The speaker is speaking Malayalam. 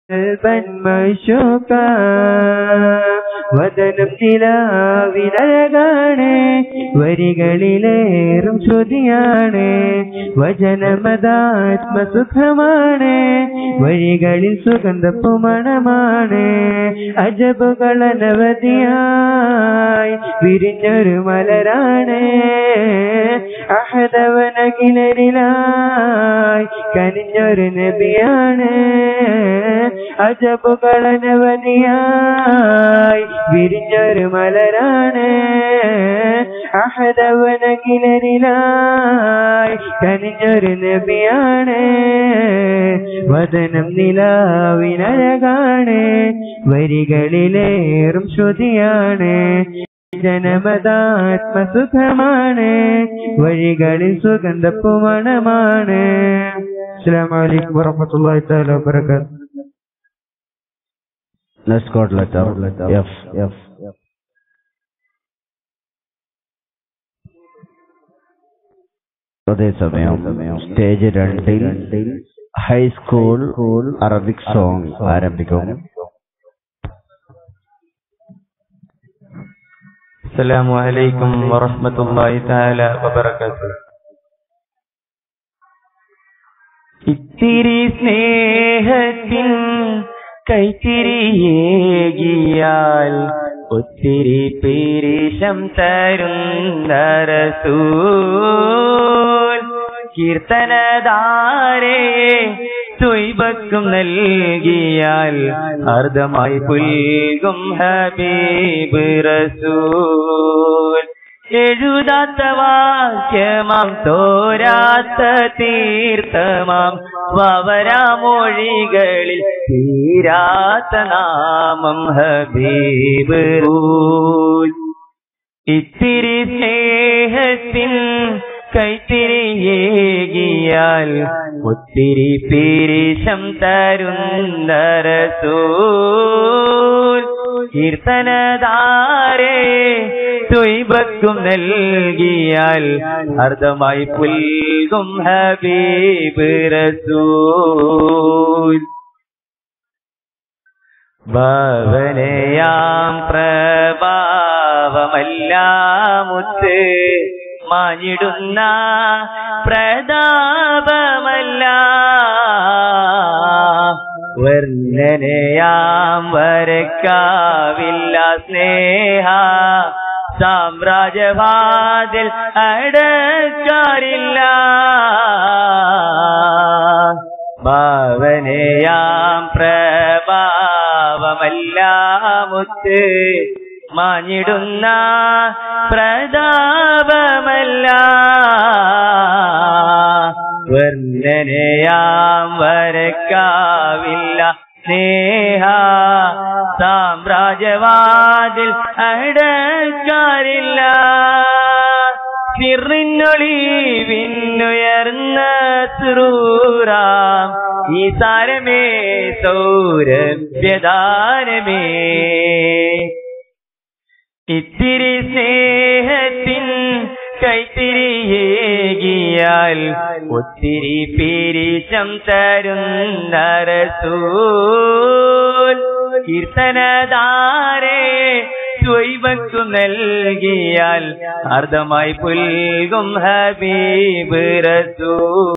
പന്മശോക വദനം നിലാവിനഴകാണ് വരികളിലേറും ശ്രുതിയാണ് വചനമതാത്മസുഖമാണ് വഴികളിൽ സുഗന്ധപ്പുമണമാണ് അജബുകൾ അനവധിയായി വിരിഞ്ഞൊരു മലരാണ് അഹദവനകിലരിലായി കനിഞ്ഞൊരു നബിയാണ് അജബുകൾ അനവധിയായി വിരിഞ്ഞൊരു മലരാണ് അഹദവനകിലരിലായി കനിഞ്ഞൊരു നബിയാണ് വദനം നിലാവിനഴകാണ് വരികളിലേറും ശ്രുതിയാണ് ജനമതാത്മസുഖമാണ് വഴികളിൽ സുഗന്ധപ്പുമണമാണ് അസ്സലാമു അലൈക്കും വറഹ്മത്തുള്ളാഹി തആല വബറകാതുഹു Next card letter. F. F. അതേസമയം സ്റ്റേജ് രണ്ടിൽ ഹൈസ്കൂൾ അറബിക് സോങ് ആരംഭിക്കും അസ്സലാമു അലൈക്കും വറഹ്മത്തുള്ളാഹി തആല വബറകാതുഹു ഇത്തിരി സ്നേഹത്തിൻ കൈത്തിരിയേകിയാൽ ഒത്തിരി പേരിശം തരുന്ന റസൂൽ കീർത്തനധാരേ തൊയ്ബക്കും നൽകിയാൽ അർദ്ധമായി പുൽകും ഹബീബ് റസൂൽ എഴുതാത്ത വാക്യമാം തോരാത്ത തീർത്ഥമാം വവരാമൊഴികളിൽ തീരാത്ത നാമം ഹബീബ് റൂൽ ഇത്തിരി സ്നേഹത്തിൻ കൈത്തിരിയേകിയാൽ ഒത്തിരി പീരിശം തരുന്ന റസൂൽ കീർത്തനധാരേ തൊയ്ബക്കും നൽകിയാൽ അർദ്ധമായി പുൽകും ഹബീബ് റസൂൽ ഭവനയാം പ്രഭാവമല്ലാമുത്ത് മാഞ്ഞിടുന്ന പ്രതാപമല്ല വർണ്ണനയാം വരക്കാവില്ല സ്നേഹ സാമ്രാജ്യവാതിൽ അടക്കാറില്ല ഭാവനയാം പ്രഭാവമല്ല മുത്ത് മാഞ്ഞിടുന്ന പ്രതാപമല്ല വർണ്ണനയാം വരക്കാവില്ല സ്നേഹ സാമ്രാജ്യവാതിൽ അടക്കാറില്ല ചിറിന്നൊളിവിന്നുയർന്ന സുറൂറാം ഈ സാരമേ സൗരഭ്യദാനമേ ഇത്തിരി സ്നേഹത്തിൻ കൈത്തിരിയേകിയാൽ ഒത്തിരി പീരിശം തരുന്ന റസൂൽ കീർത്തനധാരേ സ്വൈവക്കു നൽകിയാൽ അർദ്ധമായി പുൽകും ഹബീബ് റസൂൽ